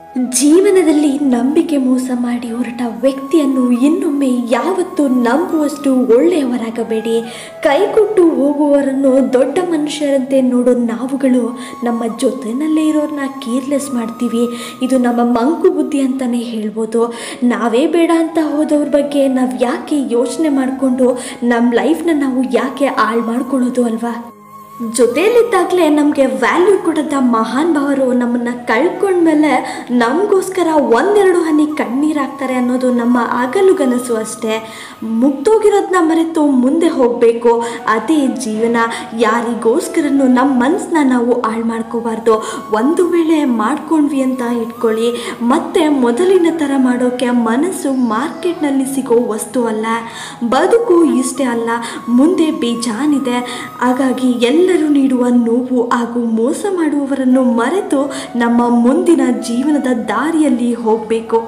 ಜೀವನದಲ್ಲಿ ನಂಬಿಕೆ ಮೋಸ ಮಾಡಿ ಹೊರಟ ವ್ಯಕ್ತಿಯನ್ನು ಇನ್ನೊಮ್ಮೆ ಯಾವತ್ತೂ ನಂಬುವಷ್ಟು ಒಳ್ಳೆಯವರಾಗಬೇಡಿ ಕೈಕೊಟ್ಟು ಹೋಗುವವರನ್ನು ದೊಡ್ಡ ಮನುಷ್ಯರಂತೆ ನೋಡೋ ನಾವುಗಳು ನಮ್ಮ ಜೊತೆನಲ್ಲೇ ಇರೋರನ್ನ ಕೇರ್ಲೆಸ್ ಮಾಡ್ತೀವಿ ಇದು ನಮ್ಮ ಮಂಕು ಬುದ್ಧಿ ಅಂತಲೇ ಹೇಳ್ಬೋದು ನಾವೇ ಬೇಡ ಅಂತ ಹೋದವ್ರ ಬಗ್ಗೆ ನಾವು ಯಾಕೆ ಯೋಚನೆ ಮಾಡಿಕೊಂಡು ನಮ್ಮ ಲೈಫ್ನ ನಾವು ಯಾಕೆ ಹಾಳು ಮಾಡ್ಕೊಳ್ಳೋದು ಅಲ್ವಾ ಜೊತೆಯಲ್ಲಿದ್ದಾಗಲೇ ನಮಗೆ ವ್ಯಾಲ್ಯೂ ಕೊಡದ ಮಹಾನ್ ಭಾವರು ನಮ್ಮನ್ನು ಕಳ್ಕೊಂಡ್ಮೇಲೆ ನಮಗೋಸ್ಕರ ಒಂದೆರಡು ಹನಿ ಕಣ್ಣೀರು ಹಾಕ್ತಾರೆ ಅನ್ನೋದು ನಮ್ಮ ಆಗಲುಗನಸು ಅಷ್ಟೇ ಮುಗ್ದೋಗಿರೋದನ್ನ ಮರೆತು ಮುಂದೆ ಹೋಗಬೇಕು ಅದೇ ಜೀವನ ಯಾರಿಗೋಸ್ಕರನೂ ನಮ್ಮ ಮನಸ್ಸನ್ನ ನಾವು ಹಾಳು ಮಾಡ್ಕೋಬಾರ್ದು ಒಂದು ವೇಳೆ ಮಾಡ್ಕೊಂಡ್ವಿ ಅಂತ ಇಟ್ಕೊಳ್ಳಿ ಮತ್ತೆ ಮೊದಲಿನ ಥರ ಮಾಡೋಕ್ಕೆ ಮನಸ್ಸು ಮಾರ್ಕೆಟ್ನಲ್ಲಿ ಸಿಗೋ ವಸ್ತು ಅಲ್ಲ ಬದುಕು ಇಷ್ಟೇ ಅಲ್ಲ ಮುಂದೆ ಬೇಜಾನಿದೆ ಹಾಗಾಗಿ ಎಲ್ಲರೂ ನೀಡುವ ನೋವು ಹಾಗೂ ಮೋಸ ಮಾಡುವವರನ್ನು ಮರೆತು ನಮ್ಮ ಮುಂದಿನ ಜೀವನದ ದಾರಿಯಲ್ಲಿ ಹೋಗಬೇಕು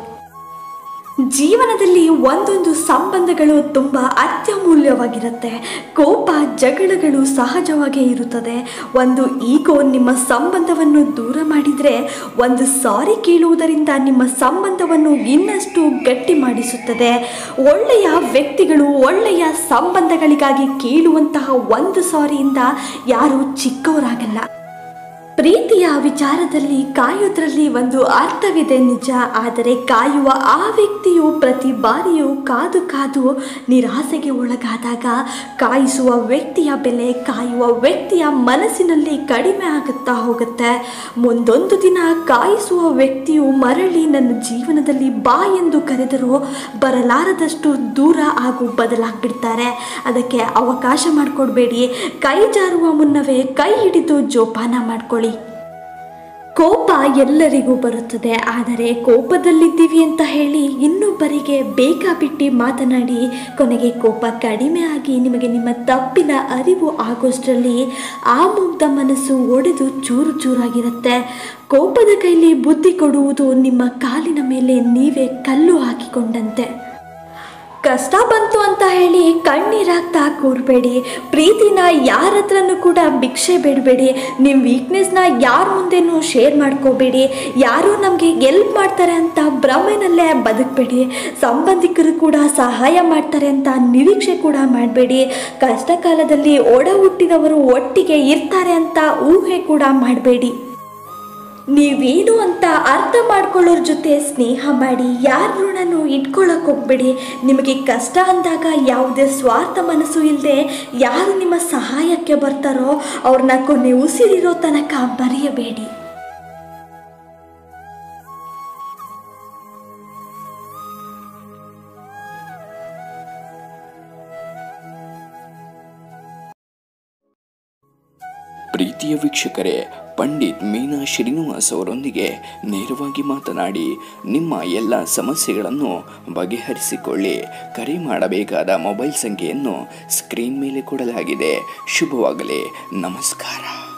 ಜೀವನದಲ್ಲಿ ಒಂದೊಂದು ಸಂಬಂಧಗಳು ತುಂಬ ಅತ್ಯಮೂಲ್ಯವಾಗಿರುತ್ತೆ ಕೋಪ ಜಗಳಗಳು ಸಹಜವಾಗೇ ಇರುತ್ತದೆ ಒಂದು ಈಗೋ ನಿಮ್ಮ ಸಂಬಂಧವನ್ನು ದೂರ ಮಾಡಿದರೆ ಒಂದು ಸಾರಿ ಕೇಳುವುದರಿಂದ ನಿಮ್ಮ ಸಂಬಂಧವನ್ನು ಇನ್ನಷ್ಟು ಗಟ್ಟಿ ಮಾಡಿಸುತ್ತದೆ ಒಳ್ಳೆಯ ವ್ಯಕ್ತಿಗಳು ಒಳ್ಳೆಯ ಸಂಬಂಧಗಳಿಗಾಗಿ ಕೇಳುವಂತಹ ಒಂದು ಸಾರಿಯಿಂದ ಯಾರೂ ಚಿಕ್ಕವರಾಗಲ್ಲ ಪ್ರೀತಿಯ ವಿಚಾರದಲ್ಲಿ ಕಾಯೋದ್ರಲ್ಲಿ ಒಂದು ಅರ್ಥವಿದೆ ನಿಜ ಆದರೆ ಕಾಯುವ ಆ ವ್ಯಕ್ತಿಯು ಪ್ರತಿ ಬಾರಿಯೂ ಕಾದು ಕಾದು ನಿರಾಸೆಗೆ ಒಳಗಾದಾಗ ಕಾಯಿಸುವ ವ್ಯಕ್ತಿಯ ಬೆಲೆ ಕಾಯುವ ವ್ಯಕ್ತಿಯ ಮನಸ್ಸಿನಲ್ಲಿ ಕಡಿಮೆ ಆಗುತ್ತಾ ಹೋಗುತ್ತೆ ಮುಂದೊಂದು ದಿನ ಕಾಯಿಸುವ ವ್ಯಕ್ತಿಯು ಮರಳಿ ನನ್ನ ಜೀವನದಲ್ಲಿ ಬಾ ಎಂದು ಕರೆದರೂ ಬರಲಾರದಷ್ಟು ದೂರ ಹಾಗೂ ಬದಲಾಗ್ಬಿಡ್ತಾರೆ ಅದಕ್ಕೆ ಅವಕಾಶ ಮಾಡಿಕೊಡ್ಬೇಡಿ ಕೈ ಜಾರುವ ಮುನ್ನವೇ ಕೈ ಹಿಡಿದು ಜೋಪಾನ ಮಾಡ್ಕೊಳ್ಳಿ ಕೋಪ ಎಲ್ಲರಿಗೂ ಬರುತ್ತದೆ ಆದರೆ ಕೋಪದಲ್ಲಿದ್ದೀವಿ ಅಂತ ಹೇಳಿ ಇನ್ನೊಬ್ಬರಿಗೆ ಬೇಕಾಬಿಟ್ಟಿ ಮಾತನಾಡಿ ಕೊನೆಗೆ ಕೋಪ ಕಡಿಮೆ ಆಗಿ ನಿಮಗೆ ನಿಮ್ಮ ತಪ್ಪಿನ ಅರಿವು ಆಗೋಷ್ಟರಲ್ಲಿ ಆ ಮುಗ್ಧ ಮನಸ್ಸು ಒಡೆದು ಚೂರು ಚೂರಾಗಿರುತ್ತೆ ಕೋಪದ ಕೈಲಿ ಬುದ್ಧಿ ಕೊಡುವುದು ನಿಮ್ಮ ಕಾಲಿನ ಮೇಲೆ ನೀವೇ ಕಲ್ಲು ಹಾಕಿಕೊಂಡಂತೆ ಕಷ್ಟ ಬಂತು ಅಂತ ಹೇಳಿ ಕಣ್ಣೀರಾಗ್ತಾ ಕೂರಬೇಡಿ ಪ್ರೀತಿನ ಯಾರ ಹತ್ರನೂ ಕೂಡ ಭಿಕ್ಷೆ ಬೇಡಬೇಡಿ ನಿಮ್ಮ ವೀಕ್ನೆಸ್ನ ಯಾರ ಮುಂದೆನೂ ಶೇರ್ ಮಾಡ್ಕೋಬೇಡಿ ಯಾರು ನಮಗೆ ಎಲ್ಪ್ ಮಾಡ್ತಾರೆ ಅಂತ ಭ್ರಮೆನಲ್ಲೇ ಬದುಕಬೇಡಿ ಸಂಬಂಧಿಕರು ಕೂಡ ಸಹಾಯ ಮಾಡ್ತಾರೆ ಅಂತ ನಿರೀಕ್ಷೆ ಕೂಡ ಮಾಡಬೇಡಿ ಕಷ್ಟ ಕಾಲದಲ್ಲಿ ಒಡ ಹುಟ್ಟಿದವರು ಒಟ್ಟಿಗೆ ಇರ್ತಾರೆ ಅಂತ ಊಹೆ ಕೂಡ ಮಾಡಬೇಡಿ ನೀವೇನು ಅಂತ ಅರ್ಥ ಮಾಡ್ಕೊಳ್ಳೋರ ಜೊತೆ ಸ್ನೇಹ ಮಾಡಿ ಯಾರ ಋಣನೂ ಇಟ್ಕೊಳ್ಳೋಕೆ ಹೋಗ್ಬೇಡಿ ನಿಮಗೆ ಕಷ್ಟ ಅಂದಾಗ ಯಾವುದೇ ಸ್ವಾರ್ಥ ಮನಸ್ಸು ಇಲ್ಲದೆ ಯಾರು ನಿಮ್ಮ ಸಹಾಯಕ್ಕೆ ಬರ್ತಾರೋ ಅವ್ರನ್ನ ಕೊನೆ ಉಸಿರಿರೋ ತನಕ ಮರೆಯಬೇಡಿ ಪ್ರೀತಿಯ ವೀಕ್ಷಕರೇ ಪಂಡಿತ್ ಮೀನಾ ಶ್ರೀನಿವಾಸ್ ಅವರೊಂದಿಗೆ ನೇರವಾಗಿ ಮಾತನಾಡಿ ನಿಮ್ಮ ಎಲ್ಲ ಸಮಸ್ಯೆಗಳನ್ನು ಬಗೆಹರಿಸಿಕೊಳ್ಳಿ ಕರೆ ಮಾಡಬೇಕಾದ ಮೊಬೈಲ್ ಸಂಖ್ಯೆಯನ್ನು ಸ್ಕ್ರೀನ್ ಮೇಲೆ ಕೊಡಲಾಗಿದೆ ಶುಭವಾಗಲಿ ನಮಸ್ಕಾರ